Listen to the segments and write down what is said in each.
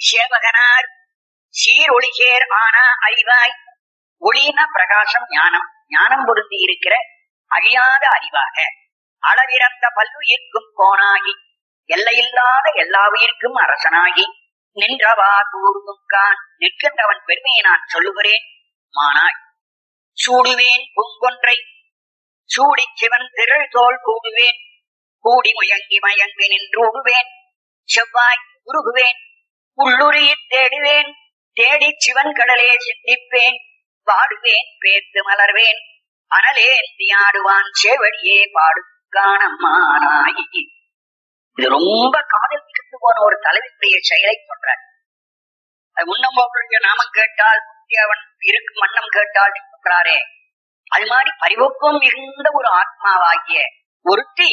சேவகனார் சீரொளி சேர் ஆனா அறிவாய் ஒளின பிரகாசம் ஞானம் ஞானம் பொருந்தி இருக்கிற அழியாத அறிவாக அளவிறந்த பல்லுயிர்க்கும் கோணாகி எல்லையில்லாத எல்லா உயிர்க்கும் அரசனாகி நின்றவா கூர்ந்துக்கான் நிற்கின்றவன் பெருமையை நான் சொல்லுகிறேன் மானாய் சூடுவேன் பூங்கொன்றை சூடி சிவன் திரள் தோல் கூடுவேன் கூடி முயங்கி மயங்கி நின்றூடுவேன் செவ்வாய் உருகுவேன் உள்ளுரியில் தேடுவேன் தேடி சிவன் கடலே சிந்திப்பேன் பாடுவேன் பேத்து மலர்வேன் அனலேந்தி ஆடுவான் சேவடியே பாடு காணம்மானாய் இது ரொம்ப காதல் மிகுந்து போன ஒரு தலைவனுடைய செயலை சொல்றார் அது முன்னம் போக்குடைய நாமம் கேட்டால் முத்தி அவன் இருக்கும் மன்னம் கேட்டால் சொல்றாரே அது மாதிரி பரிபக்குவம் மிகுந்த ஒரு ஆத்மாவாகிய ஒருத்தி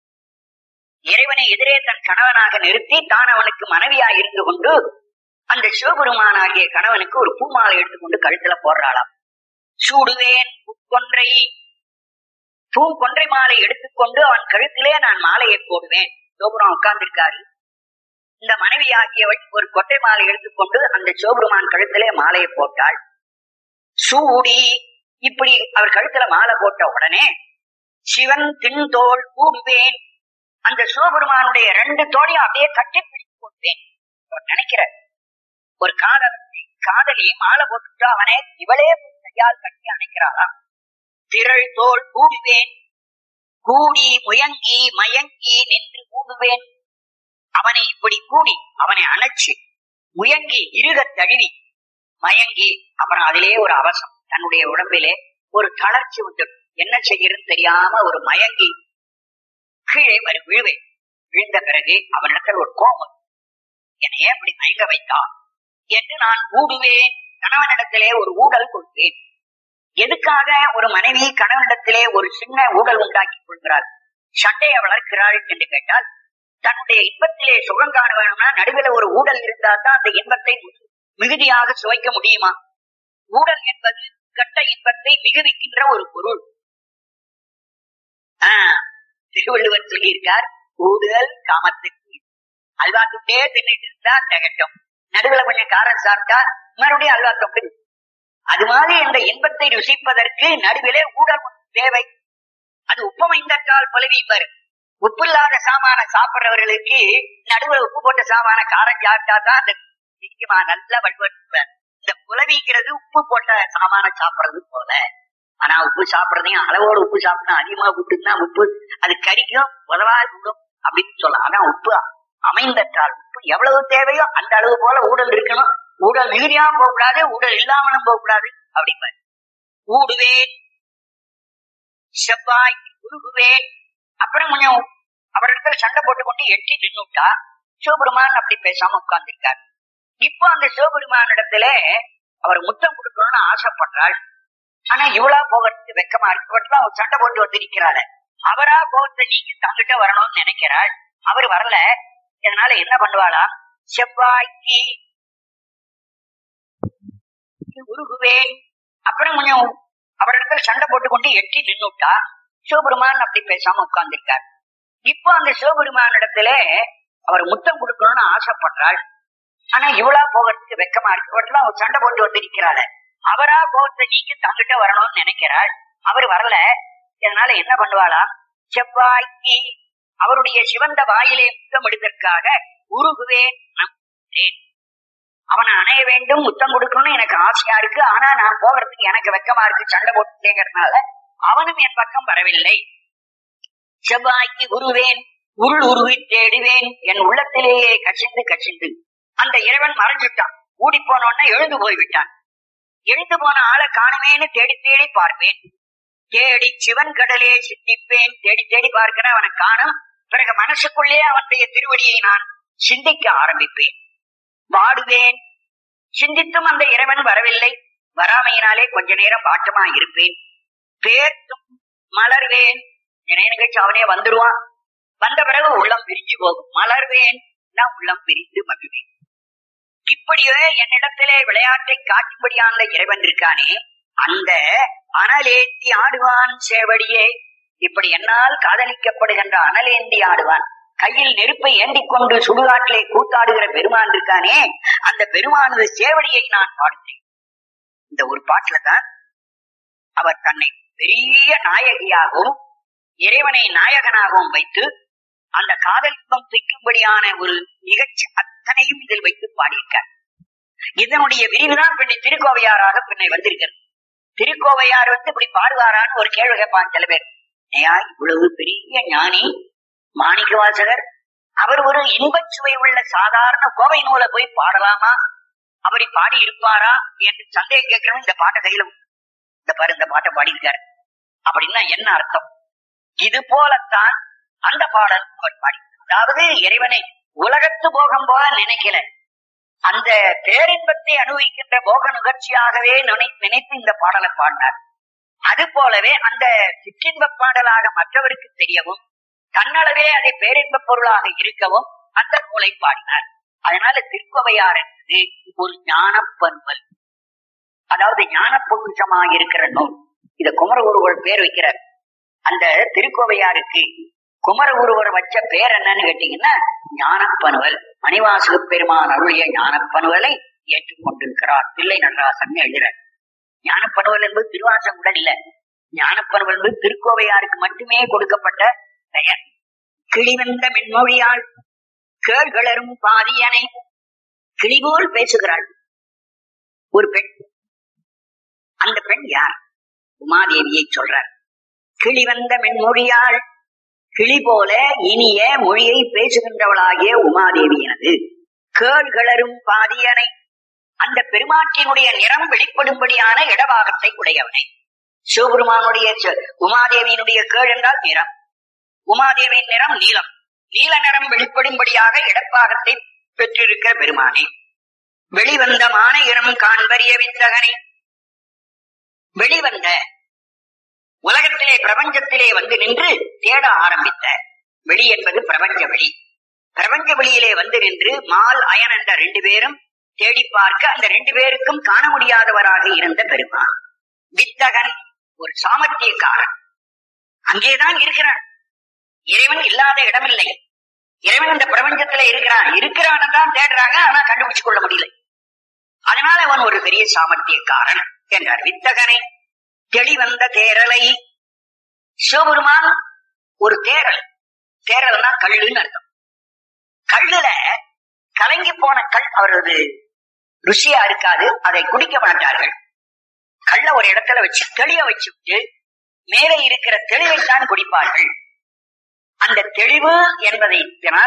இறைவனை எதிரே தன் கணவனாக நிறுத்தி தான் அவனுக்கு மனைவியா இருந்து கொண்டு அந்த சிவபெருமானாகிய கணவனுக்கு ஒரு பூமாலை எடுத்துக்கொண்டு கழுத்துல போடுறாளாம் சூடுவேன் கொன்றை பூ கொன்றை மாலை எடுத்துக்கொண்டு அவன் கழுத்திலே நான் மாலையை போடுவேன் சிவபுரம் உட்கார்ந்திருக்காரு இந்த மனைவி ஆகியவள் ஒரு கொட்டை மாலை எடுத்துக்கொண்டு அந்த சிவபெருமான் கழுத்திலே மாலையை போட்டாள் சூடி இப்படி அவர் கழுத்துல மாலை போட்ட உடனே சிவன் தின்தோல் கூடுவேன் அந்த சிவபெருமானுடைய ரெண்டு தோலையும் அப்படியே கட்டி பிடித்துக் கொள்வேன் அவர் நினைக்கிறார் ஒரு காதல் காதலி மாலை போட்டுட்டு அவனை இவளே கையால் கட்டி அணைக்கிறாளாம் திரள் தோல் கூடுவேன் கூடி முயங்கி மயங்கி நின்று கூடுவேன் அவனை இப்படி கூடி அவனை அணைச்சு முயங்கி இருக தழுவி மயங்கி அப்புறம் அதிலே ஒரு அவசம் தன்னுடைய உடம்பிலே ஒரு தளர்ச்சி வந்து என்ன செய்யறது தெரியாம ஒரு மயங்கி கீழே வரு விழுவேன் விழுந்த பிறகு அவனிடத்தில் ஒரு கோபம் என்னை ஏன் இப்படி மயங்க வைத்தான் என்று நான் ஊடுவேன் கணவனிடத்திலே ஒரு ஊடல் கொள்வேன் எதுக்காக ஒரு மனைவி கணவனிடத்திலே ஒரு சின்ன ஊடல் உண்டாக்கி கொள்கிறாள் சண்டையை வளர்க்கிறாள் என்று கேட்டால் தன்னுடைய இன்பத்திலே சுகம் காண வேணும்னா நடுவில் ஒரு ஊடல் இருந்தா தான் அந்த இன்பத்தை மிகுதியாக சுவைக்க முடியுமா ஊடல் என்பது கட்ட இன்பத்தை மிகுவிக்கின்ற ஒரு பொருள் ஆஹ் திருவள்ளுவர் சொல்லியிருக்கார் ஊடுதல் காமத்துக்கு அல்வா துண்டே தின்னுட்டு இருந்தா திகட்டும் நடுவுல கொஞ்சம் காரம் சாப்பிட்டா மறுபடியும் அல்வா தொக்கு அது மாதிரி இந்த இன்பத்தை ருசிப்பதற்கு நடுவிலே ஊடல் தேவை அது உப்பமைந்தற்றால் புலவிப்பர் உப்பு இல்லாத சாமான சாப்பிடுறவர்களுக்கு நடுவுல உப்பு போட்ட சாமான காரம் சாப்பிட்டா தான் அந்த நிச்சயமா நல்ல வலுவற்பர் இந்த புலவிக்கிறது உப்பு போட்ட சாமான சாப்பிடுறது போல ஆனா உப்பு சாப்பிடுறதையும் அளவோடு உப்பு சாப்பிடணும் அதிகமா விட்டுனா உப்பு அது கறிக்கும் உதவா விடும் அப்படின்னு சொல்லலாம் ஆனா உப்பு அமைந்தற்றால் உப்பு எவ்வளவு தேவையோ அந்த அளவு போல ஊடல் இருக்கணும் ஊடல் மிகுதியாம போகக்கூடாது ஊடல் இல்லாமலும் போகக்கூடாது அப்படிப்பாரு ஊடுவேன் செவ்வாய் உருகுவேன் அப்புறம் கொஞ்சம் அவரிடத்துல சண்டை போட்டுக்கொண்டு எட்டி நின்னுட்டா சிவபெருமான் அப்படி பேசாம உட்கார்ந்திருக்காரு இப்போ அந்த சிவபெருமான் இடத்துல அவர் முத்தம் கொடுக்கணும்னு ஆசைப்படுறாள் ஆனா இவளா போகிறதுக்கு வெக்கமா இருக்கு அவர் சண்டை போட்டு வந்து நிக்கிறாள் அவரா கோபத்தை நீங்க தங்கிட்ட வரணும்னு நினைக்கிறாள் அவர் வரல இதனால என்ன பண்ணுவாளா செவ்வாய்க்கு உருகுவேன் அப்புறம் கொஞ்சம் அவரிடத்துல சண்டை போட்டுக்கொண்டு எட்டி நின்னுட்டா சிவபெருமான் அப்படி பேசாம உட்கார்ந்திருக்கார் இப்போ அந்த சிவபெருமான் இடத்துல அவர் முத்தம் கொடுக்கணும்னு ஆசைப்படுறாள் ஆனா இவளா போகிறதுக்கு வெக்கமா இருக்கு அவர் சண்டை போட்டு வந்து நிக்கிறாள் அவரா கோபத்தை நீங்க தங்கிட்ட வரணும்னு நினைக்கிறாள் அவர் வரல இதனால என்ன பண்ணுவாளா செவ்வாய்க்கு அவருடைய சிவந்த வாயிலே முத்தம் எடுத்தற்காக உருகுவேன் அவனை அணைய வேண்டும் முத்தம் கொடுக்கணும்னு எனக்கு ஆசையா இருக்கு ஆனா நான் போகிறதுக்கு எனக்கு வெக்கமா இருக்கு சண்டை போட்டுட்டேங்கிறதுனால அவனும் என் பக்கம் வரவில்லை செவ்வாய்க்கு உருவேன் உள் உருவி தேடுவேன் என் உள்ளத்திலேயே கசிந்து கசிந்து அந்த இறைவன் மறைஞ்சிட்டான் ஊடி போனோன்னா எழுந்து போய்விட்டான் எழுந்து போன ஆளை காணுமேன்னு தேடி தேடி பார்ப்பேன் தேடி சிவன் கடலே சிந்திப்பேன் தேடி தேடி பார்க்கிறேன் அவனை காணும் பிறகு மனசுக்குள்ளே அவனுடைய திருவடியை நான் சிந்திக்க ஆரம்பிப்பேன் வாடுவேன் சிந்தித்தும் அந்த இறைவன் வரவில்லை வராமையினாலே கொஞ்ச நேரம் பாட்டமா இருப்பேன் பேர்த்தும் மலர்வேன் நினைவுகட்சி அவனே வந்துடுவான் வந்த பிறகு உள்ளம் பிரிஞ்சு போகும் மலர்வேன் நான் உள்ளம் பிரிந்து மகிழ்வேன் இப்படியே என்னிடத்திலே விளையாட்டை காட்டும்படியான இறைவன் இருக்கானே அந்த அனலேந்தி ஆடுவான் சேவடியே இப்படி என்னால் காதலிக்கப்படுகின்ற அனலேந்தி ஆடுவான் கையில் நெருப்பை ஏந்திக் கொண்டு சுடுகாட்டிலே கூத்தாடுகிற பெருமான் இருக்கானே அந்த பெருமானது சேவடியை நான் பாடுகிறேன் இந்த ஒரு பாட்டுல தான் அவர் தன்னை பெரிய நாயகியாகவும் இறைவனை நாயகனாகவும் வைத்து அந்த காதலிப்பம் திக்கும்படியான ஒரு நிகழ்ச்சி அத்தனையும் இதில் வைத்து பாடியிருக்கார் இதனுடைய விரிவுதான் பின்னை திருக்கோவையாராக பின்னை வந்திருக்கிறது திருக்கோவையார் வந்து இப்படி பாடுவாரான்னு ஒரு கேள்வி கேட்பான் சில பேர் ஏயா இவ்வளவு பெரிய ஞானி மாணிக்க வாசகர் அவர் ஒரு இன்பச் சுவை உள்ள சாதாரண கோவை நூலை போய் பாடலாமா அப்படி பாடி இருப்பாரா என்று சந்தேகம் கேட்கிறோம் இந்த பாட்டை கையில இந்த பாரு இந்த பாட்டை பாடியிருக்காரு அப்படின்னா என்ன அர்த்தம் இது போலத்தான் அந்த பாடல் அவர் பாடி அதாவது இறைவனை உலகத்து போகம் போல நினைக்கல அந்த பேரின்பத்தை அனுபவிக்கின்ற போக நிகழ்ச்சியாகவே நினை நினைத்து இந்த பாடலை பாடினார் அது போலவே அந்த சிற்றின்ப பாடலாக மற்றவருக்கு தெரியவும் தன்னளவே அதை பேரின்ப பொருளாக இருக்கவும் அந்த நூலை பாடினார் அதனால திருக்கோவையார் என்பது ஒரு ஞான பண்பல் அதாவது ஞான பொருஷமாக இருக்கிற நூல் இத குமர ஒருவர் பேர் வைக்கிறார் அந்த திருக்கோவையாருக்கு குமர ஒருவர் வச்ச பேர் என்னன்னு கேட்டீங்கன்னா ஞானப்பனுவல் மணிவாசக பெருமான் அருளிய ஞானப்பனுவலை ஏற்றுக்கொண்டிருக்கிறார் பிள்ளை நடராசன் எழுதுறார் ஞானப்பனுவல் என்பது திருவாசகம் கூட இல்ல ஞானப்பனுவல் என்பது திருக்கோவையாருக்கு மட்டுமே கொடுக்கப்பட்ட பெயர் கிளிவந்த மென்மொழியாள் கேள்களரும் பாதியனை கிளிபோல் பேசுகிறாள் ஒரு பெண் அந்த பெண் யார் உமாதேவியை சொல்றார் கிளிவந்த மென்மொழியாள் கிளி போல இனிய மொழியை பேசுகின்றவளாகிய உமாதேவி எனது கேள்களரும் பாதியனை அந்த பெருமாட்டினுடைய நிறம் வெளிப்படும்படியான இடபாகத்தை உடையவனை சிவபெருமானுடைய ச- உமாதேவியினுடைய கேள் என்றால் நிறம் உமாதேவியின் நிறம் நீலம் நீல நிறம் வெளிப்படும்படியாக இடப்பாகத்தை பெற்றிருக்கிற பெருமானே வெளிவந்த மான இனம் காண்பறிய வித்தகனை வெளிவந்த உலகத்திலே பிரபஞ்சத்திலே வந்து நின்று தேட ஆரம்பித்த வெளி என்பது பிரபஞ்ச வெளி பிரபஞ்ச வெளியிலே வந்து நின்று மால் அயன் என்ற ரெண்டு பேரும் தேடி பார்க்க அந்த ரெண்டு பேருக்கும் காண முடியாதவராக இருந்த பெருமான் வித்தகன் ஒரு சாமர்த்தியக்காரன் அங்கேதான் இருக்கிறான் இறைவன் இல்லாத இடமில்லை இறைவன் இந்த பிரபஞ்சத்துல இருக்கிறான் இருக்கிறான்னு தான் தேடுறாங்க ஆனா கண்டுபிடிச்சு கொள்ள முடியல அதனால அவன் ஒரு பெரிய சாமர்த்தியக்காரன் என்றார் வித்தகனை தெளிவந்த தேரலை சிவபெருமான் ஒரு தேரல் தேரல்னா கல்லுன்னு அர்த்தம் கல்லுல கலங்கி போன கல் அவரது ருசியா இருக்காது அதை குடிக்க மாட்டார்கள் கல்ல ஒரு இடத்துல வச்சு தெளிய வச்சுட்டு மேலே இருக்கிற தெளிவைத்தான் குடிப்பார்கள் அந்த தெளிவு என்பதை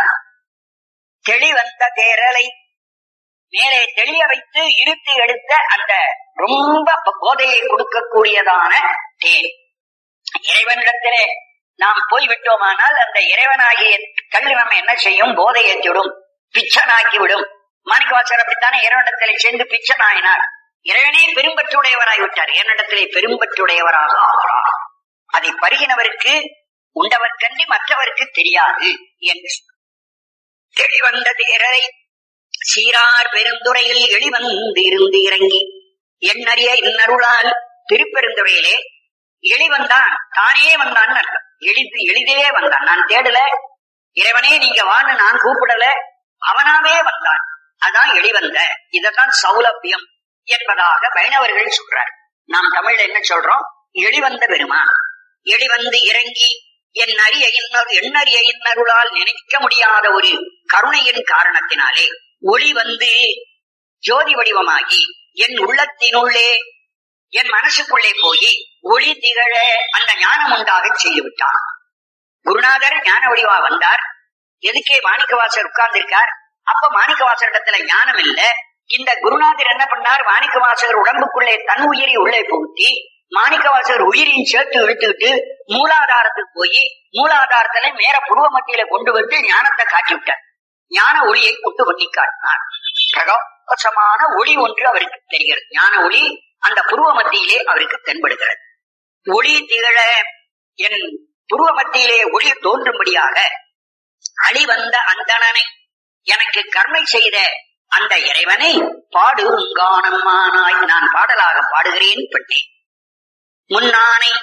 தெளிவந்த தேரலை மேலே தெளிய வைத்து இருத்தி எடுத்த அந்த ரொம்ப போதையை கொடுக்கக்கூடியதான தேன் இறைவனிடத்திலே நாம் போய் விட்டோமானால் அந்த இறைவனாகிய கல்வி நம்ம என்ன செய்யும் போதை ஏற்றிவிடும் பிச்சனாக்கி விடும் மாணிக்கவாசர் அப்படித்தானே இறைவனிடத்திலே சேர்ந்து பிச்சனாயினார் இறைவனே பெரும்பற்றுடையவராய் விட்டார் என்னிடத்திலே பெரும்பற்றுடையவராக ஆகிறார் அதை பருகினவருக்கு உண்டவர் கண்டி மற்றவருக்கு தெரியாது என்று தெளிவந்த தேரரை சீரார் பெருந்துறையில் எளிவந்து இருந்து இறங்கி எண்ணறிய இன்னருளால் திருப்பெருந்துறையிலே எளிவந்தான் தானே வந்தான் அர்த்தம் எளிது எளிதே வந்தான் நான் தேடல இறைவனே நீங்க வான்னு நான் கூப்பிடல அவனாவே வந்தான் அதான் எளிவந்த இதத்தான் சௌலபியம் என்பதாக வைணவர்கள் சொல்றார் நாம் தமிழ்ல என்ன சொல்றோம் எளிவந்த பெருமான் எளிவந்து இறங்கி என் அரிய இன்னொரு எண்ணறிய இன்னருளால் நினைக்க முடியாத ஒரு கருணையின் காரணத்தினாலே ஒளி வந்து ஜோதி வடிவமாகி என் உள்ளத்தினுள்ளே என் மனசுக்குள்ளே போய் ஒளி திகழ அந்த ஞானம் உண்டாக செய்து விட்டார் குருநாதர் ஞான வடிவா வந்தார் எதுக்கே மாணிக்கவாசர் உட்கார்ந்திருக்கார் அப்ப மாணிக்கவாசர் இடத்துல ஞானம் இல்ல இந்த குருநாதர் என்ன பண்ணார் மாணிக்கவாசகர் உடம்புக்குள்ளே தன் உயிரை உள்ளே புகுத்தி மாணிக்கவாசகர் உயிரையும் சேர்த்து இழுத்துக்கிட்டு மூலாதாரத்துக்கு போய் மூலாதாரத்துல மேல புருவ மத்தியில கொண்டு வந்து ஞானத்தை காட்டி விட்டார் ஞான ஒளியை கொண்டு பண்ணி காட்டினார் பிரகாசமான ஒளி ஒன்று அவருக்கு தெரிகிறது ஞான ஒளி அந்த புருவ மத்தியிலே அவருக்கு தென்படுகிறது ஒளி திகழ என் புருவ மத்தியிலே ஒளி தோன்றும்படியாக அழிவந்த அந்தணனை எனக்கு கர்மை செய்த அந்த இறைவனை பாடு உங்கானம்மானாய் நான் பாடலாக பாடுகிறேன் பெண்ணே முன்னானை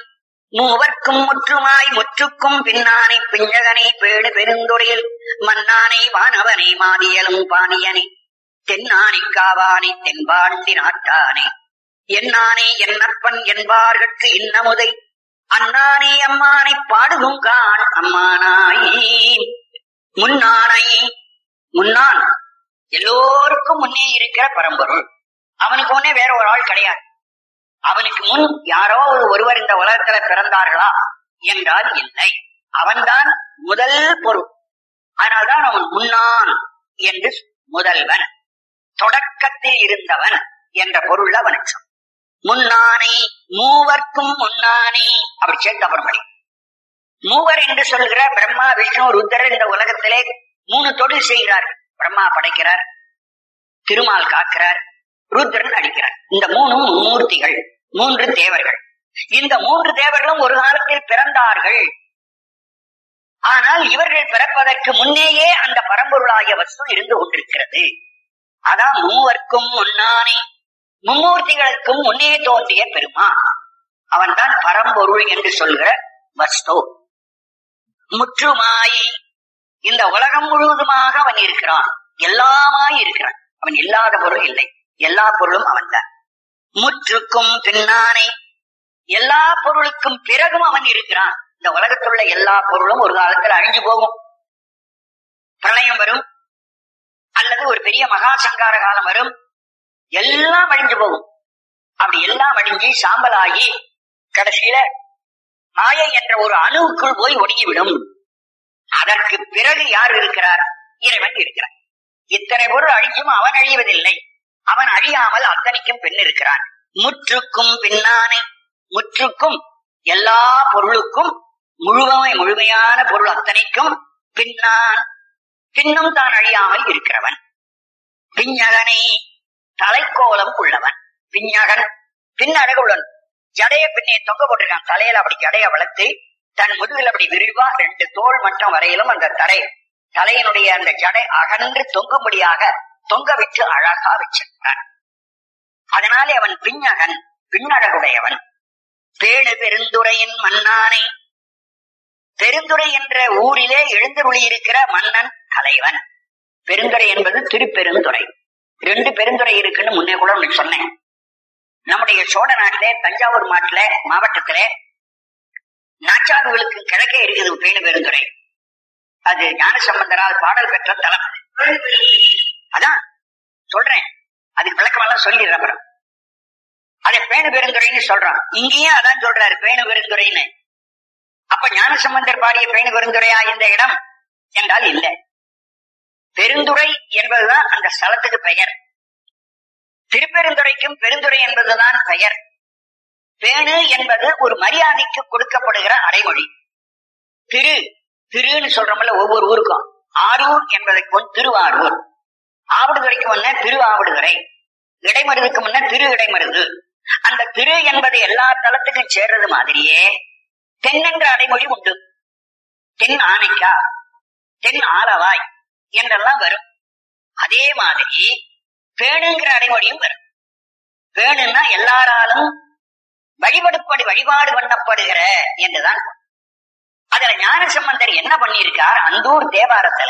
மூவர்க்கும் முற்றுமாய் முற்றுக்கும் பின்னானை பிஞ்சகனை பேடு பெருந்துறையில் மன்னானை வானவனை மாதியலும் பாணியனை தென்னானை காவானை தென்பாண்டி நாட்டானே என்னானே என்னப்பன் என்பார்கட்கு இன்னமுதை அண்ணானே அம்மானை பாடுதும் கான் அம்மானாய் முன்னானை முன்னான் எல்லோருக்கும் முன்னே இருக்கிற பரம்பொருள் அவனுக்கு முன்னே வேற ஒரு ஆள் கிடையாது அவனுக்கு முன் யாரோ ஒரு ஒருவர் இந்த உலகத்துல பிறந்தார்களா என்றால் இல்லை அவன்தான் முதல் பொருள் அதனால்தான் அவன் முன்னான் என்று முதல்வன் தொடக்கத்தில் இருந்தவன் என்ற பொருள் அவனுக்கு சொல். முன்னானை மூவர்க்கும் முன்னானே அப்படி சேர்த்து அப்புறம் படி மூவர் என்று சொல்கிற பிரம்மா விஷ்ணு ருத்ரர் இந்த உலகத்திலே மூணு தொழில் செய்கிறார் பிரம்மா படைக்கிறார் திருமால் காக்கிறார் ருத்ரன் அடிக்கிறார் இந்த மூணும் மும்மூர்த்திகள் மூன்று தேவர்கள் இந்த மூன்று தேவர்களும் ஒரு காலத்தில் பிறந்தார்கள் ஆனால் இவர்கள் பிறப்பதற்கு முன்னேயே அந்த பரம்பொருளாகிய வஸ்து இருந்து கொண்டிருக்கிறது அதான் மூவர்க்கும் முன்னானே மும்மூர்த்திகளுக்கும் முன்னே தோன்றிய பெருமா அவன்தான் பரம்பொருள் என்று சொல்கிற வஸ்து முற்றுமாய் இந்த உலகம் முழுவதுமாக அவன் இருக்கிறான் எல்லாமாய் இருக்கிறான் அவன் இல்லாத பொருள் இல்லை எல்லா பொருளும் அவன்தான் முற்றுக்கும் பின்னானே எல்லா பொருளுக்கும் பிறகும் அவன் இருக்கிறான் இந்த உலகத்துள்ள எல்லா பொருளும் ஒரு காலத்தில் அழிஞ்சு போகும் பிரளயம் வரும் அல்லது ஒரு பெரிய மகா சங்கார காலம் வரும் எல்லாம் அழிஞ்சு போகும் அப்படி எல்லாம் அழிஞ்சு சாம்பலாகி கடைசியில மாயை என்ற ஒரு அணுவுக்குள் போய் ஒடுங்கிவிடும் அதற்கு பிறகு யார் இருக்கிறார் இறைவன் இருக்கிறார் இத்தனை பொருள் அழிஞ்சும் அவன் அழிவதில்லை அவன் அழியாமல் அத்தனைக்கும் பெண் இருக்கிறான் முற்றுக்கும் பின்னானை முற்றுக்கும் எல்லா பொருளுக்கும் முழுமை முழுமையான பொருள் அத்தனைக்கும் பின்னான் பின்னும் தான் அழியாமல் இருக்கிறவன் பிஞ்சகனை தலைக்கோலம் உள்ளவன் பிஞ்சகன் பின்னழகு உள்ளவன் ஜடைய பின்னே தொங்க போட்டிருக்கான் தலையில அப்படி ஜடைய வளர்த்து தன் முதுகில் அப்படி விரிவா ரெண்டு தோல் மட்டம் வரையிலும் அந்த தலை தலையினுடைய அந்த ஜடை அகன்று தொங்கும்படியாக தொங்க விட்டு அழகா வச்சிருக்கான் அதனாலே அவன் பின்னகன் பின்னழகுடையவன் பேணு பெருந்துறையின் மன்னானை பெருந்துறை என்ற ஊரிலே எழுந்தருளி இருக்கிற மன்னன் தலைவன் பெருந்துறை என்பது திருப்பெருந்துறை ரெண்டு பெருந்துறை இருக்குன்னு முன்னே கூட உனக்கு சொன்னேன் நம்முடைய சோழ நாட்டிலே தஞ்சாவூர் மாட்டில மாவட்டத்திலே நாச்சாறுகளுக்கு கிழக்கே இருக்குது பேணு பெருந்துறை அது ஞானசம்பந்தரால் பாடல் பெற்ற தலம் அதான் சொல்றேன் அதுக்கு விளக்கமெல்லாம் சொல்லிடுறேன் அப்புறம் அதை பேணு பெருந்துறைன்னு சொல்றான் இங்கேயும் அதான் சொல்றாரு பேணு பெருந்துறைன்னு அப்ப ஞானசம்பந்தர் பாடிய பேணு பெருந்துறையா இந்த இடம் என்றால் இல்லை பெருந்துறை என்பதுதான் அந்த ஸ்தலத்துக்கு பெயர் திருப்பெருந்துறைக்கும் பெருந்துறை என்பதுதான் பெயர் பேணு என்பது ஒரு மரியாதைக்கு கொடுக்கப்படுகிற அடைமொழி திரு திருன்னு சொல்றோம்ல ஒவ்வொரு ஊருக்கும் ஆரூர் என்பதற்கு முன் திருவாரூர் ஆவடுதுறைக்கு முன்ன திரு ஆவடுதுறை இடைமருதுக்கு முன்ன திரு இடைமருது அந்த திரு என்பது எல்லா தலத்துக்கும் சேர்றது மாதிரியே தென் என்ற அடைமொழி உண்டு தென் ஆனைக்கா தென் ஆலவாய் என்றெல்லாம் வரும் அதே மாதிரி பேணுங்கிற அடைமொழியும் வரும் பேணுன்னா எல்லாராலும் வழிபடுப்படி வழிபாடு பண்ணப்படுகிற என்றுதான் அதுல ஞானசம்பந்தர் என்ன பண்ணியிருக்கார் அந்தூர் தேவாரத்துல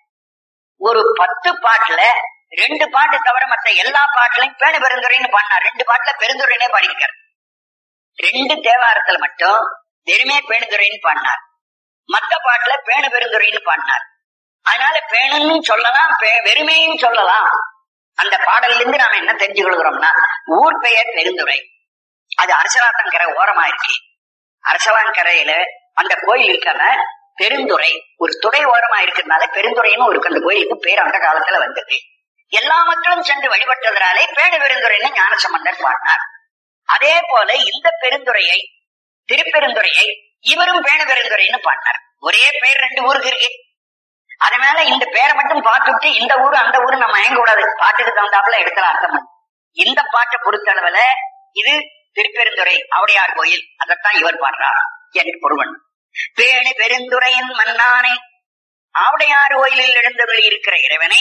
ஒரு பத்து பாட்டுல ரெண்டு பாட்டு தவிர மற்ற எல்லா பாட்டுலையும் பேணு பெருந்துரைன்னு பாடினார் ரெண்டு பாட்டுல பெருந்துரைனே பாடியிருக்கார் ரெண்டு தேவாரத்துல மட்டும் வெறுமே பேணுதுரைன்னு பாடினார் மத்த பாட்டுல பேணு பெருந்துரைன்னு பாடினார் அதனால பேணுன்னு சொல்லலாம் பே- வெறுமையும் சொல்லலாம் அந்த பாடல்ல இருந்து நாம என்ன தெரிஞ்சு கொள்கிறோம்னா ஊர் பெயர் பெருந்துறை அது அரசலாத்தங்கரை ஓரமா இருக்கு அரசலாங்கரையில அந்த கோயில் இருக்கான பெருந்துறை ஒரு துறை ஓரமா இருக்கிறதுனால பெருந்துறைன்னு ஒரு அந்த கோயிலுக்கு பேர் அந்த காலத்துல வந்தது எல்லா மக்களும் சென்று வழிபட்டதனாலே பேடு பெருந்துறைன்னு ஞானசம்பந்தர் பாடினார் அதே போல இந்த பெருந்துறையை திருப்பெருந்துறையை இவரும் பேணு பெருந்துறைன்னு பாடினார் ஒரே பெயர் ரெண்டு ஊருக்கு இருக்கு அதனால இந்த பேரை மட்டும் பார்த்துட்டு இந்த ஊரு அந்த ஊரு நம்ம மயங்க கூடாது பாட்டுக்கு தகுந்தாப்புல இடத்துல அர்த்தம் பண்ணு. இந்த பாட்டை பொறுத்தளவுல இது திருப்பெருந்துறை அவடையார் கோயில் அதைத்தான் இவர் பாடுறார் என்று பொருவன் பேணு பெருந்துறையின் மன்னானை ஆவுடையார் கோயிலில் எழுந்தருளி இருக்கிற இறைவனை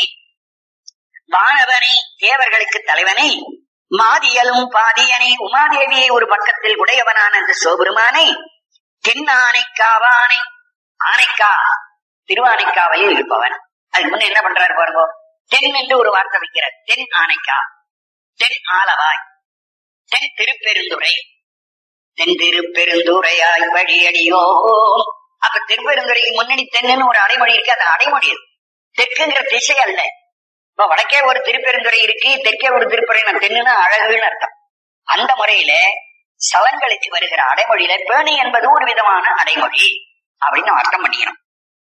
வானவனை தேவர்களுக்கு தலைவனை மாதியலும் பாதியனை உமாதேவியை ஒரு பக்கத்தில் உடையவனான இந்த சிவபெருமானை தென் ஆனைக்காவானை ஆனைக்கா திருவானைக்காவலில் இருப்பவன் அதுக்கு முன்ன என்ன பண்றாரு பாருங்க தென் என்று ஒரு வார்த்தை வைக்கிறார் தென் ஆனைக்கா தென் ஆலவாய் தென் திருப்பெருந்துறை தென் திருப்பெருந்துறையாய் வழியடியோ அப்ப திருப்பெருந்துறைக்கு முன்னாடி தென்னு ஒரு அடைமொழி இருக்கு அது அடைமொழி அது. தெற்குங்கிற திசை அல்ல இப்ப வடக்கே ஒரு திருப்பெருந்துறை இருக்கு தெற்கே ஒரு திருப்பறை தென்னுன்னு அழகுன்னு அர்த்தம் அந்த முறையில சவன்களுக்கு வருகிற அடைமொழியில பேணி என்பது ஒரு விதமான அடைமொழி அப்படின்னு நம்ம அர்த்தம் பண்ணிக்கணும்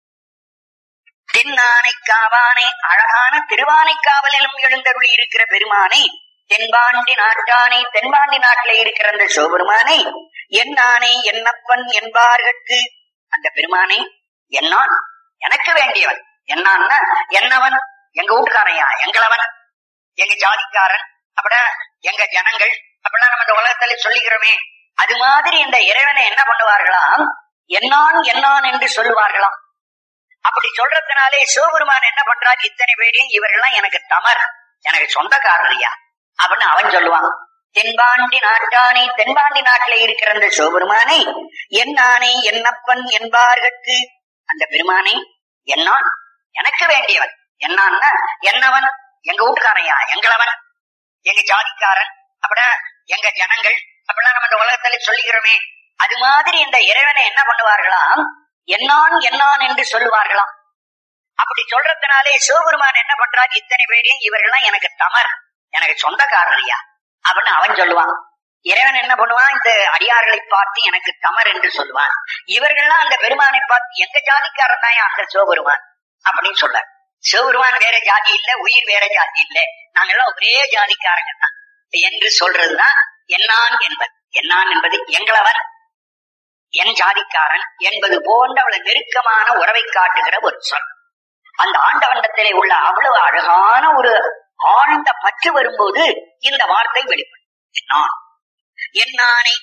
தென்னானைக்காவானை அழகான திருவானைக்காவலிலும் எழுந்தருளி இருக்கிற பெருமானை தென்பாண்டி நாட்டானை தென்பாண்டி நாட்டில இருக்கிற அந்த சிவபெருமானை என்னானை என்னப்பன் என்பார்கட்கு அந்த பெருமானை என்னான் எனக்கு வேண்டியவன் என்னான்னா என்னவன் எங்க வீட்டுக்காரையா எங்களவன் எங்க ஜாதிக்காரன் அப்படின்னா எங்க ஜனங்கள் அப்படிலாம் நம்ம இந்த உலகத்துல சொல்லிக்கிறோமே அது மாதிரி இந்த இறைவனை என்ன பண்ணுவார்களாம் என்னான் என்னான் என்று சொல்லுவார்களாம் அப்படி சொல்றதுனாலே சிவபெருமான் என்ன பண்றார் இத்தனை பேரையும் இவர்கள்லாம் எனக்கு தமர் எனக்கு சொந்தக்காரரியா அப்படின்னு அவன் சொல்லுவான் தென்பாண்டி நாட்டானை தென்பாண்டி நாட்டில இருக்கிற அந்த சிவபெருமானை என்னானை என்னப்பன் என்பார்கட்கு அந்த பெருமானை என்னான் எனக்கு வேண்டியவன் என்னான்னா என்னவன் எங்க வீட்டுக்காரையா எங்களவன் எங்க ஜாதிக்காரன் அப்படின்னா எங்க ஜனங்கள் அப்படிலாம் நம்ம இந்த உலகத்துல சொல்லிக்கிறோமே அது மாதிரி இந்த இறைவனை என்ன பண்ணுவார்களாம் என்னான் என்னான் என்று சொல்லுவார்களாம் அப்படி சொல்றதுனாலே சிவபெருமான் என்ன பண்றார் இத்தனை பேரையும் இவர்கள்லாம் எனக்கு தமர் எனக்கு சொந்தக்காரரியா அப்படின்னு அவன் சொல்லுவான் இறைவன் என்ன பண்ணுவான் இந்த அடியார்களை பார்த்து எனக்கு தமர் என்று சொல்லுவான் இவர்கள்லாம் அந்த பெருமானை பார்த்து எங்க ஜாதிக்காரன் தான் அந்த சிவபெருமான் அப்படின்னு சொல்ல சிவபெருமான் வேற ஜாதி இல்ல உயிர் வேற ஜாதி இல்ல நாங்கெல்லாம் ஒரே ஜாதிக்காரங்க தான் என்று சொல்றதுதான் என்னான் என்பது என்னான் என்பது எங்களவன் என் ஜாதிக்காரன் என்பது போன்ற அவ்வளவு நெருக்கமான உறவை காட்டுகிற ஒரு சொல் அந்த ஆண்டவண்டத்திலே உள்ள அவ்வளவு அழகான ஒரு ஆழ்ந்த பற்று வரும்போது இந்த வார்த்தை வெளிப்படும் என்னான் என்னானை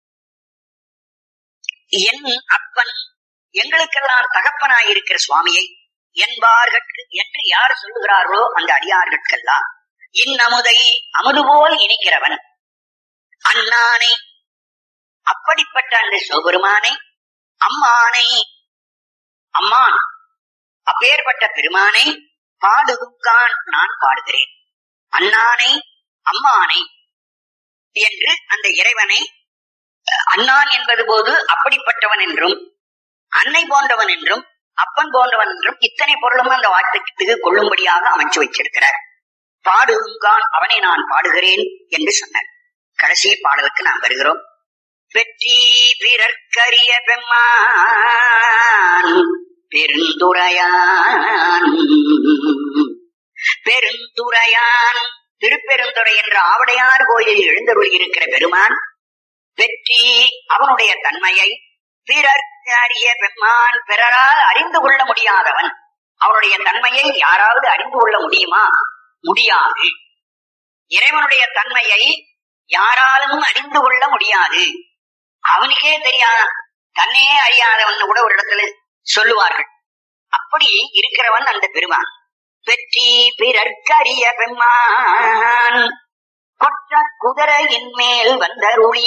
என் அப்பன் எங்களுக்கெல்லாம் தகப்பனாயிருக்கிற சுவாமியை என்பார்கட்கு என்று யார் சொல்லுகிறார்களோ அந்த அடியார்கட்கெல்லாம் இன்னமுதை அமுது போல் இனிக்கிறவன் அண்ணானை அப்படிப்பட்ட அந்த சிவபெருமானை அம்மானை அம்மான் அப்பேற்பட்ட பெருமானை பாடுகான் நான் பாடுகிறேன் அண்ணானை அம்மானை என்று அந்த இறைவனை அண்ணான் என்பது போது அப்படிப்பட்டவன் என்றும் அன்னை போன்றவன் என்றும் அப்பன் போன்றவன் என்றும் இத்தனை பொருளும் அந்த வார்த்தைக்கு கொள்ளும்படியாக அமைச்சு வச்சிருக்கிறார் பாடுகான் அவனை நான் பாடுகிறேன் என்று சொன்னார் கடைசி பாடலுக்கு நாம் வருகிறோம் வெற்றி பிறர்க்கரிய பெம்மான் பெருந்துரையான் பெருந்துரையான் திருப்பெருந்துறை என்ற ஆவடையார் கோயிலில் எழுந்தருள் இருக்கிற பெருமான் வெற்றி அவனுடைய தன்மையை பிறர்க்கு அறிய பெம்மான் பிறரால் அறிந்து கொள்ள முடியாதவன் அவனுடைய தன்மையை யாராவது அறிந்து கொள்ள முடியுமா முடியாது இறைவனுடைய தன்மையை யாராலும் அறிந்து கொள்ள முடியாது அவனுக்கே தெரியாத தன்னே அறியாதவன் கூட ஒரு இடத்துல சொல்லுவார்கள் அப்படி இருக்கிறவன் அந்த பெருமான் வெற்றி பிறர்க்கரிய பெம்மான் கொற்ற குதிரையின் மேல் வந்தருளி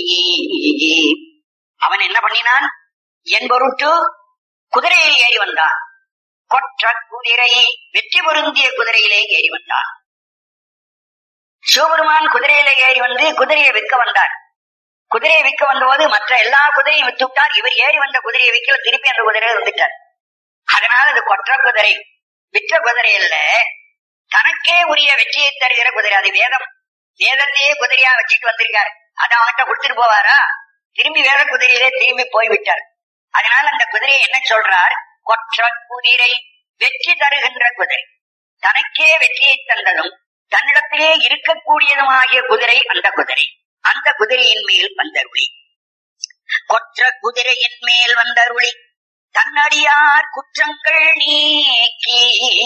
அவன் என்ன பண்ணினான் என் பொருட்டு குதிரையில் ஏறி வந்தான் கொற்ற குதிரை வெற்றி பொருந்திய குதிரையிலே ஏறி வந்தான் சிவபெருமான் குதிரையில ஏறி வந்து குதிரையை விற்க வந்தார் குதிரையை விற்க வந்தபோது மற்ற எல்லா குதிரையும் வித்து விட்டார் இவர் ஏறி வந்த குதிரையை விற்கல திருப்பி அந்த குதிரையை வந்துட்டார் அதனால அது கொற்ற குதிரை விற்ற குதிரை இல்ல தனக்கே உரிய வெற்றியை தருகிற குதிரை அது வேதம் வேதத்தையே குதிரையா வச்சுட்டு வந்திருக்காரு அதை அவன்கிட்ட கொடுத்துட்டு போவாரா திரும்பி வேற குதிரையிலே திரும்பி போய்விட்டார் அதனால அந்த குதிரையை என்ன சொல்றார் கொற்ற குதிரை வெற்றி தருகின்ற குதிரை தனக்கே வெற்றியை தந்ததும் தன்னிடத்திலே இருக்கக்கூடியதும் ஆகிய குதிரை அந்த குதிரை அந்த குதிரையின் மேல் வந்தருளி கொற்ற குதிரையின் மேல் வந்தருளி தன்னடியார் குற்றங்கள் நீக்கி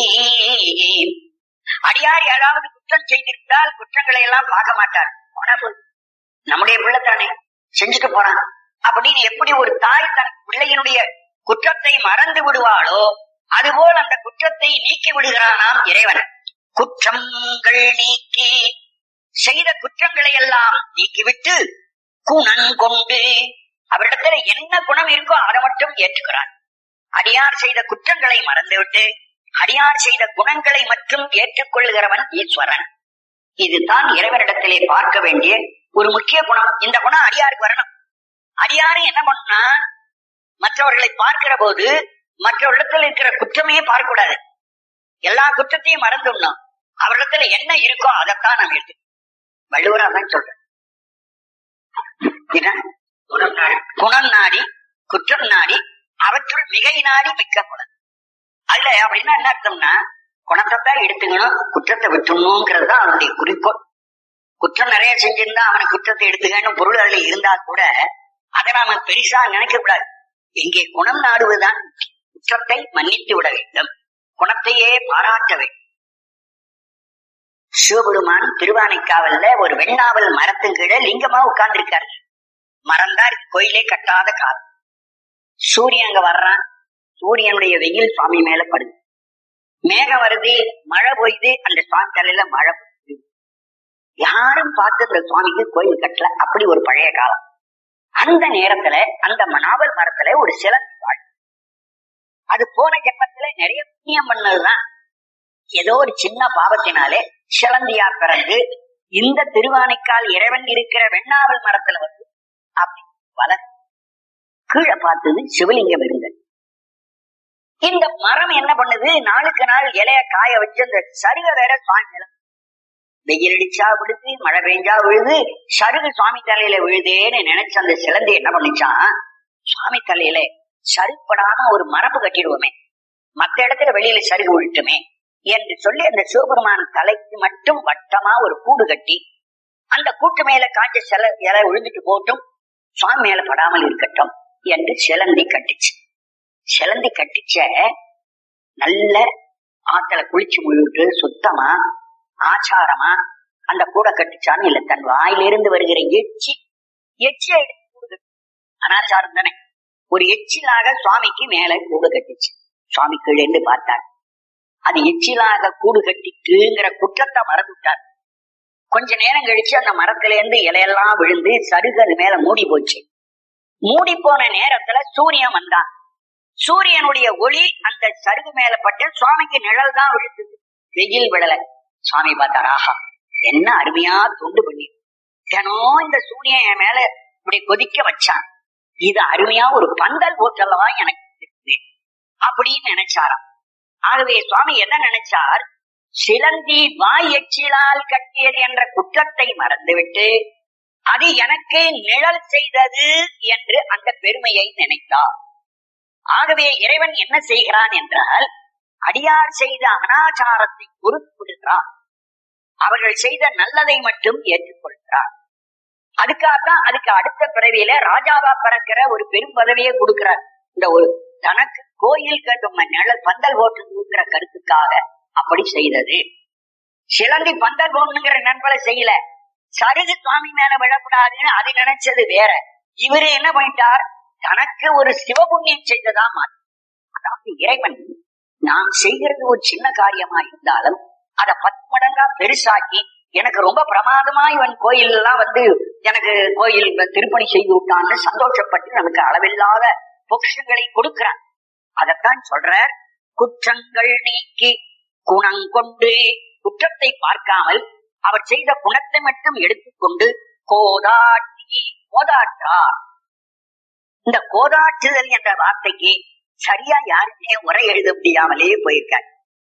அடியார் யாராவது குற்றம் செய்திருந்தால் குற்றங்களை எல்லாம் பார்க்க மாட்டார் போனா போதும். நம்முடைய பிள்ளை தானே செஞ்சுட்டு போறான் அப்படின்னு எப்படி ஒரு தாய் தன் பிள்ளையினுடைய குற்றத்தை மறந்து விடுவாளோ அதுபோல் அந்த குற்றத்தை நீக்கி விடுகிறானாம் இறைவன் குற்றங்கள் நீக்கி செய்த குற்றங்களை எல்லாம் நீக்கிவிட்டு குணன் கொண்டு அவரிடத்துல என்ன குணம் இருக்கோ அதை மட்டும் ஏற்றுக்கிறான் அடியார் செய்த குற்றங்களை மறந்துவிட்டு அடியார் செய்த குணங்களை மட்டும் ஏற்றுக்கொள்கிறவன் ஈஸ்வரன் இதுதான் இறைவனிடத்திலே பார்க்க வேண்டிய ஒரு முக்கிய குணம் இந்த குணம் அடியாருக்கு வரணும் அடியாரு என்ன பண்ணா மற்றவர்களை பார்க்கிற போது மற்றவரிடத்தில் இருக்கிற குற்றமே பார்க்க கூடாது எல்லா குற்றத்தையும் மறந்துடணும் அவரிடத்துல என்ன இருக்கோ அதைத்தான் நாம் எடுத்து வள்ளுவரா தான் சொல்றேன் இதான் குணம் நாடி குற்றம் நாடி அவற்றுள் மிகை நாடி மிக்க குணம் அதுல அப்படின்னா என்ன அர்த்தம்னா குணத்தை தான் எடுத்துக்கணும் குற்றத்தை விட்டுணுங்கிறது தான் அவனுடைய குறிக்கோள் குற்றம் நிறைய செஞ்சிருந்தா அவனை குற்றத்தை எடுத்துக்கணும் பொருள் அதுல இருந்தா கூட அதை நாம பெருசா நினைக்க கூடாது இங்கே குணம் நாடுவதுதான் முக்கியம். குற்றத்தை மன்னித்து விட வேண்டும் குணத்தையே பாராட்ட வேண்டும் சிவபெருமான் திருவானைக்காவல்ல ஒரு வெண்ணாவல் மரத்தின் கீழே லிங்கமா உட்கார்ந்திருக்காரு மறந்தா இருக்கு கோயிலே கட்டாத காலம் சூரியன் அங்க வர்றான் சூரியனுடைய வெயில் சுவாமி மேல படுது மேகம் வருது மழை பெய்யுது அந்த சுவாமி தலையில மழை பெய்யுது யாரும் பார்த்து இந்த சுவாமிக்கு கோயில் கட்டல அப்படி ஒரு பழைய காலம் அந்த நேரத்துல அந்த நாவல் மரத்துல ஒரு சிலந்தி வாழ் அது போன ஜென்மத்துல நிறைய புண்ணியம் பண்ணதுதான் ஏதோ ஒரு சின்ன பாவத்தினாலே சிலந்தியா பிறந்து இந்த திருவானைக்கால் இறைவன் இருக்கிற வெண்ணாவல் மரத்துல வந்து அப்படி வளர் கீழே பார்த்தது சிவலிங்கம் இருந்தது இந்த மரம் என்ன பண்ணுது நாளுக்கு நாள் இலைய காய வச்சு அந்த சருக வேற சுவாமி மேல வெயில் அடிச்சா விழுது மழை பெஞ்சா விழுது சருகு சுவாமி தலையில விழுதேன்னு நினைச்ச அந்த சிலந்தி என்ன பண்ணுச்சான் சுவாமி தலையில சருப்படாம ஒரு மரப்பு கட்டிடுவோமே மத்த இடத்துல வெளியில சருகு விழட்டுமே என்று சொல்லி அந்த சிவபெருமான் தலைக்கு மட்டும் வட்டமா ஒரு கூடு கட்டி அந்த கூட்டு மேல காய்ச்ச சில இலை விழுந்துட்டு போட்டும் சுவாமி மேல படாமல் இருக்கட்டும் என்று சிலந்தி கட்டிச்சு சிலந்தி கட்டிச்ச நல்ல ஆத்துல குளிச்சு முழுவிட்டு சுத்தமா ஆச்சாரமா அந்த கூட கட்டிச்சான்னு இல்ல தன் வாயிலிருந்து வருகிற எச்சி எச்சியை எடுத்து கூடு கட்டி அனாச்சாரம் தானே ஒரு எச்சிலாக சுவாமிக்கு மேல கூடு கட்டிச்சு சுவாமி கீழே பார்த்தார் அது எச்சிலாக கூடு கட்டிட்டுங்கிற குற்றத்தை மறந்துட்டார் கொஞ்ச நேரம் கழிச்சு அந்த மரத்துல இருந்து இலையெல்லாம் விழுந்து சருகு அது மேல மூடி போச்சு மூடி போன நேரத்துல சூரியன் வந்தான் சூரியனுடைய ஒளி அந்த சருகு மேல பட்டு சுவாமிக்கு நிழல் தான் விழுந்தது வெயில் விழல சுவாமி பார்த்தார் ஆஹா என்ன அருமையா தொண்டு பண்ணி தினம் இந்த சூரியன் என் மேல இப்படி கொதிக்க வச்சான் இது அருமையா ஒரு பந்தல் போட்டல்லவா எனக்கு இருக்குது அப்படின்னு நினைச்சாராம் ஆகவே சுவாமி என்ன நினைச்சார் சிலந்தி வாய் எச்சிலால் கட்டியது என்ற குற்றத்தை மறந்துவிட்டு அது எனக்கு நிழல் செய்தது என்று அந்த பெருமையை நினைத்தார் ஆகவே இறைவன் என்ன செய்கிறான் என்றால் அடியார் செய்த அனாச்சாரத்தை பொறுப்புகிறான் அவர்கள் செய்த நல்லதை மட்டும் ஏற்றுக்கொள்கிறார் அதுக்காகத்தான் அதுக்கு அடுத்த பிறவியில ராஜாவா பிறக்கிற ஒரு பெரும் பதவியை கொடுக்கிறார் இந்த ஒரு தனக்கு கோயில் கட்டும் நிழல் பந்தல் போட்டுங்கிற கருத்துக்காக அப்படி செய்தது சிலந்தி பந்தல் போடணுங்கிற நண்பலை செய்யல சருகு சுவாமி மேல விழக்கூடாதுன்னு அது நினைச்சது வேற இவரு என்ன பண்ணிட்டார் தனக்கு ஒரு சிவபுண்ணியம் செய்ததா மாற்றி அதாவது இறைவன் நாம் செய்கிறது ஒரு சின்ன காரியமா இருந்தாலும் அத பத்து மடங்கா பெருசாக்கி எனக்கு ரொம்ப பிரமாதமா இவன் கோயில் எல்லாம் வந்து எனக்கு கோயில் திருப்பணி செய்து விட்டான்னு சந்தோஷப்பட்டு நமக்கு அளவில்லாத பொக்ஷங்களை கொடுக்கிறான் அதத்தான் சொல்ற குற்றங்கள் நீக்கி குணங்கொண்டு குற்றத்தை பார்க்காமல் அவர் செய்த குணத்தை மட்டும் எடுத்துக்கொண்டு கோதாட்டி கோதாட்டார் இந்த கோதாற்றுதல் என்ற வார்த்தைக்கு சரியா யாருமே உரை எழுத முடியாமலே போயிருக்காரு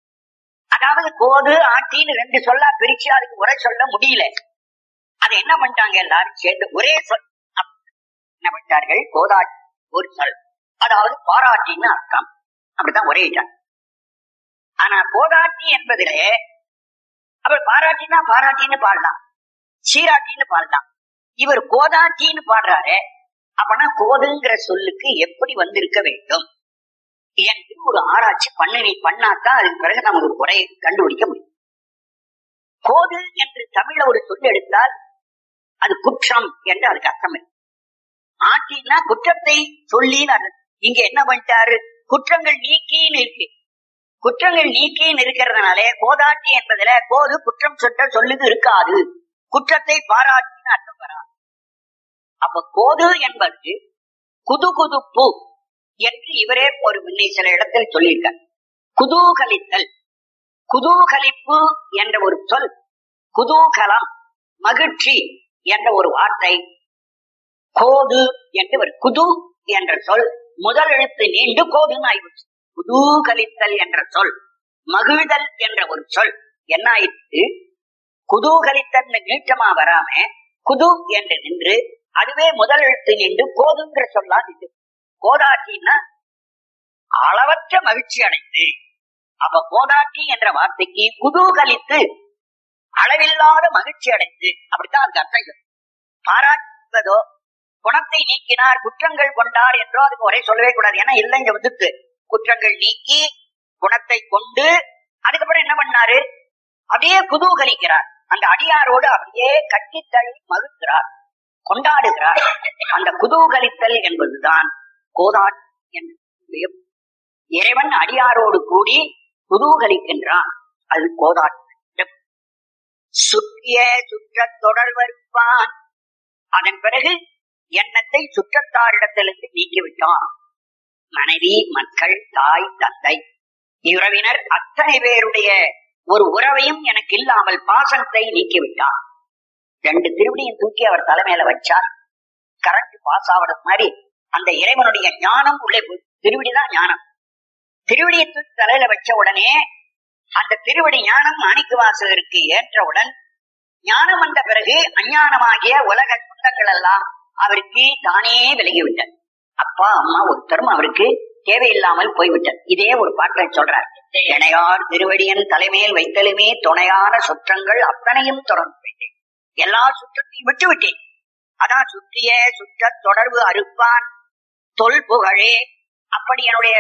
அதாவது கோது ஆட்டின்னு ரெண்டு சொல்லா பிரிச்சு அதுக்கு உரை சொல்ல முடியல அதை என்ன பண்ணிட்டாங்க எல்லாரும் சேர்ந்து ஒரே சொல் என்ன பண்ணிட்டார்கள் கோதாட்டி ஒரு சொல் அதாவது பாராட்டின்னு அர்த்தம் அப்படித்தான் ஒரேட்டாங்க ஆனா கோதாட்டி என்பதிலே அவர் பாராட்டினா பாராட்டின்னு பாடலாம் சீராட்டின்னு பாடலாம் இவர் கோதாட்டின்னு பாடுறாரு அப்பனா கோதுங்கிற சொல்லுக்கு எப்படி வந்திருக்க வேண்டும் என்று ஒரு ஆராய்ச்சி பண்ணி பண்ணாதான் அதுக்கு பிறகு நமக்கு ஒரு குறையை கண்டுபிடிக்க முடியும் கோது என்று தமிழ்ல ஒரு சொல் எடுத்தால் அது குற்றம் என்று அதுக்கு அர்த்தம் இருக்கு ஆட்டினா குற்றத்தை சொல்லின்னு அர்த்தம். இங்க என்ன பண்ணிட்டாரு குற்றங்கள் நீக்கின்னு இருக்கு குற்றங்கள் நீக்கின்னு இருக்கிறதுனாலே கோதாட்டி என்பதுல கோது குற்றம் சொட்ட சொல்லுது இருக்காது குற்றத்தை பாராட்டின்னு அர்த்தம் வரா அப்ப கோது என்பது குதுகுதுப்பு என்று இவரே ஒரு முன்னை சில இடத்தில் சொல்லியிருக்கார் குதூகலித்தல் குதூகலிப்பு என்ற ஒரு சொல் குதூகலம் மகிழ்ச்சி என்ற ஒரு வார்த்தை கோது என்று ஒரு குது என்ற சொல் முதல் எழுத்து நீண்டு கோதுன்னு ஆயிடுச்சு குதூகலித்தல் என்ற சொல் மகிழ்தல் என்ற ஒரு சொல் என்ன ஆயிடுச்சு குதூகலித்தல் நீட்டமா வராம குது என்று நின்று அதுவே முதல் எழுத்து நின்று கோதுங்கிற சொல்லா நின்று கோதாட்டின்னா அளவற்ற மகிழ்ச்சி அடைந்து அப்ப கோதாட்டி என்ற வார்த்தைக்கு குதூகலித்து அளவில்லாத மகிழ்ச்சி அடைந்து அப்படித்தான் அந்த அர்த்தம் இருக்கு. பாராட்டுவதோ குணத்தை நீக்கினார் குற்றங்கள் கொண்டார் என்றோ அதுக்கு ஒரே சொல்லவே கூடாது ஏன்னா இல்லை இங்க வந்துட்டு குற்றங்கள் நீக்கி குணத்தை கொண்டு அதுக்கப்புறம் என்ன பண்ணாரு அப்படியே குதூகலிக்கிறார் அந்த அடியாரோடு அப்படியே கட்டித்தள்ளி மகிழ்கிறார் கொண்டாடுகிறார் அந்த குதூகலித்தல் என்பதுதான் கோதாட் என்பது இறைவன் அடியாரோடு கூடி குதூகலிக்கின்றான் அது கோதாட்டம் சுற்றிய சுற்றத் தொடர்வருப்பான் அதன் பிறகு எண்ணத்தை சுற்றத்தாரிடத்திலிருந்து நீக்கிவிட்டான் மனைவி மக்கள் தாய் தந்தை உறவினர் அத்தனை பேருடைய ஒரு உறவையும் எனக்கு இல்லாமல் பாசனத்தை நீக்கிவிட்டான் ரெண்டு திருவடியும் தூக்கி அவர் தலைமையில வச்சார் கரண்ட் பாஸ் ஆவறது மாதிரி அந்த இறைவனுடைய ஞானம் உள்ளே போய் திருவடிதான் ஞானம் திருவடியை தூக்கி தலையில வச்ச உடனே அந்த திருவடி ஞானம் மாணிக்க வாசகருக்கு ஏற்றவுடன் ஞானம் வந்த பிறகு அஞ்ஞானமாகிய உலக சொந்தங்கள் எல்லாம் அவருக்கு தானே விலகிவிட்டது அப்பா அம்மா ஒருத்தரும் அவருக்கு தேவையில்லாமல் போய்விட்டது இதே ஒரு பாட்டை சொல்றார் இணையார் திருவடியன் தலைமையில் வைத்தலுமே துணையான சுற்றங்கள் அத்தனையும் தொடர்ந்து விட்டேன் எல்லா சுற்றத்தையும் விட்டு விட்டேன் அதான் சுற்றிய சுற்ற தொடர்பு அறுப்பான் தொல் புகழே அப்படி என்னுடைய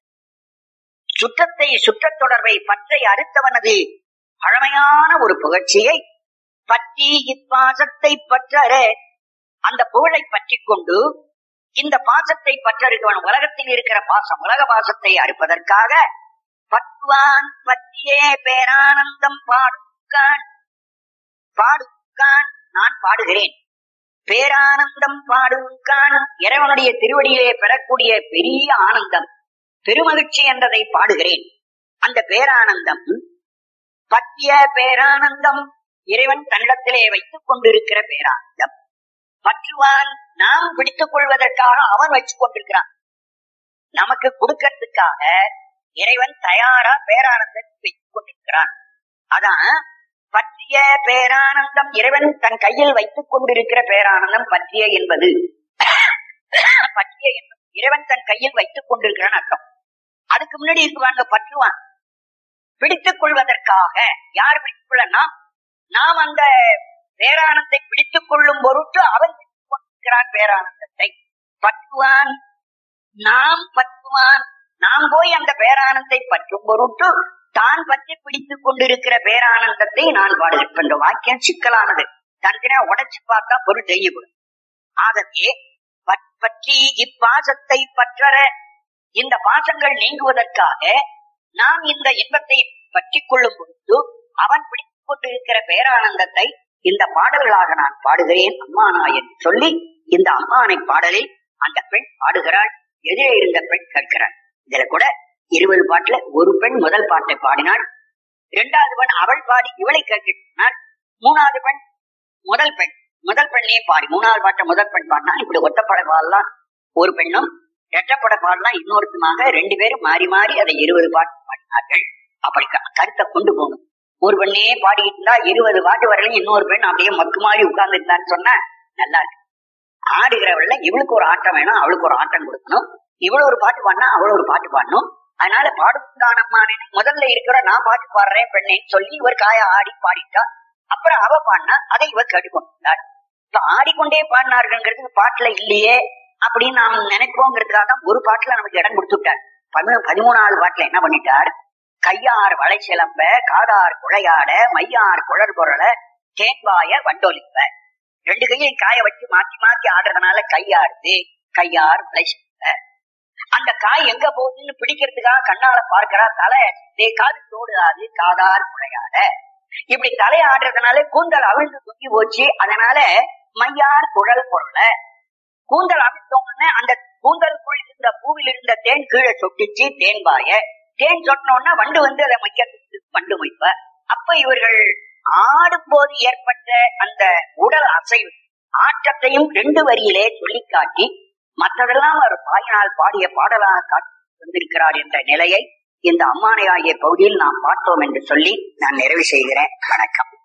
சுற்றத்தை சுற்றத் தொடர்பை பற்றை அறுத்தவனது பழமையான ஒரு புகழ்ச்சியை பற்றி இப்பாசத்தை பற்றற அந்த புகழை பற்றி கொண்டு இந்த பாசத்தை பற்றறுக்கவன் உலகத்தில் இருக்கிற பாசம் உலக பாசத்தை அறுப்பதற்காக பற்றுவான் பற்றியே பேரானந்தம் பாடுக்கான் பாடுக்கான் நான் பாடுகிறேன் பேரானந்தம் பாடுக்கான் இறைவனுடைய திருவடியிலே பெறக்கூடிய பெரிய ஆனந்தம் பெருமகிழ்ச்சி என்றதை பாடுகிறேன் அந்த பேரானந்தம் பற்றிய பேரானந்தம் இறைவன் தன்னிடத்திலே வைத்துக் கொண்டிருக்கிற பேரானந்தம் பற்றுவான் நாம் பிடித்துக் கொள்வதற்காக அவன் வச்சுக் கொண்டிருக்கிறான் நமக்கு கொடுக்கறதுக்காக இறைவன் தயாரா பேரானந்தத்தை வைத்துக் கொண்டிருக்கிறான் அதான் பற்றிய பேரானந்தம் இறைவன் தன் கையில் வைத்துக் கொண்டிருக்கிற பேரானந்தம் பற்றிய என்பது பற்றிய என்பது இறைவன் தன் கையில் வைத்துக் கொண்டிருக்கிறான் அர்த்தம் அதுக்கு முன்னாடி இருக்குவாங்க பற்றுவான் பிடித்துக் கொள்வதற்காக யார் பிடித்துக் கொள்ளனா நாம் அந்த பேரானந்தை பிடித்துக் கொள்ளும் பொருட்டு அவன் பிடித்துக் கொண்டிருக்கிறான் பேரானந்தத்தை பற்றுவான் நாம் பற்றுவான் நாம் போய் அந்த பேரானந்தை பற்றும் பொருட்டு தான் பற்றி பிடித்துக் கொண்டிருக்கிற பேரானந்தத்தை நான் பாடுகிறேன் என்ற வாக்கியம் சிக்கலானது தனித்தனியா உடைச்சு பார்த்தா பொருள் தெரியப்படும் ஆகவே பற்- பற்றி இப்பாசத்தை பற்றற இந்த பாசங்கள் நீங்குவதற்காக நாம் இந்த இன்பத்தை பற்றிக் கொள்ளும் பொழுது அவன் பிடித்துக் கொண்டிருக்கிற பேரானந்தத்தை இந்த பாடல்களாக நான் பாடுகிறேன் அம்மானா என்று சொல்லி இந்த அம்மானை பாடலில் அந்த பெண் பாடுகிறாள் எதிரே இருந்த பெண் கேட்கிறாள் இதுல கூட இருபது பாட்டுல ஒரு பெண் முதல் பாட்டை பாடினாள் இரண்டாவது பெண் அவள் பாடி இவளை கேட்கிறாள் மூணாவது பெண் முதல் பெண் முதல் பெண்ணே பாடி மூணாவது பாட்டை முதல் பெண் பாடினா இப்படி ஒத்தப்பட பாடலாம் ஒரு பெண்ணும் இரட்டப்பட பாடலாம் இன்னொருத்துமாக ரெண்டு பேரும் மாறி மாறி அதை இருபது பாட்டு பாடினார்கள் அப்படி க- கருத்தை கொண்டு போகணும் ஒரு பெண்ணே பாடிட்டு இருந்தா இருபது பாட்டு வரலையும் இன்னொரு பெண் அப்படியே மக்கு மாறி உட்கார்ந்து இருந்தான்னு சொன்னா நல்லா இருக்கு ஆடுகிறவள்ல இவளுக்கு ஒரு ஆட்டம் வேணும் அவளுக்கு ஒரு ஆட்டம் கொடுக்கணும் இவಳು ஒரு பாட்டு பாடினா அவள் ஒரு பாட்டு பாடணும் அதனால பாடுதானம்மானே முதல்ல இருக்கிற நான் பாட்டு பாடுறேன் பெண்ணேன்னு சொல்லி இவர் காய ஆடி பாடிட்டா அப்புறம் அவ பாடினா அதை இவர் கேட்டுக்கொண்டார் இப்ப ஆடிக்கொண்டே பாடினார்கள்ங்கிறது பாட்டுல இல்லையே அப்படின்னு நாம் நினைப்போங்கிறதுக்காக தான் ஒரு பாட்டுல நமக்கு இடம் கொடுத்துட்டார் பதினு பதிமூணாவது பாட்டுல என்ன பண்ணிட்டார் கையார் வளை சிலம்ப காதார் குழையாட மையார் குழற் குரல தேன்வாய வண்டொலிப்ப ரெண்டு கையும் காய வச்சு மாத்தி மாத்தி ஆடுறதுனால கையாடுது கையார் வளை சிலம்ப அந்த காய் எங்க போகுதுன்னு பிடிக்கிறதுக்காக கண்ணால பார்க்கிறா தலை டேய் காது தோடுதாது காதார் குழையாட இப்படி தலை ஆடுறதுனால கூந்தல் அவிழ்ந்து தூக்கி போச்சு அதனால மையார் குழல் பொருள கூந்தல் அவிழ்த்தோம்னு அந்த கூந்தலுக்குள் இருந்த பூவில் இருந்த தேன் கீழே சொட்டிச்சு தேன் பாய தேன் சொட்டினோன்னா வண்டு வந்து அதை மைக்க வண்டு மொய்ப்ப அப்ப இவர்கள் ஆடும்போது ஏற்பட்ட அந்த உடல் அசைவு ஆட்டத்தையும் ரெண்டு வரியிலே சொல்லி காட்டி மற்றதெல்லாம் அவர் பாயினால் பாடிய பாடலாக காட்டி வந்திருக்கிறார் என்ற நிலையை இந்த அம்மானை ஆகிய பகுதியில் நாம் பார்த்தோம் என்று சொல்லி நான் நிறைவு செய்கிறேன் வணக்கம்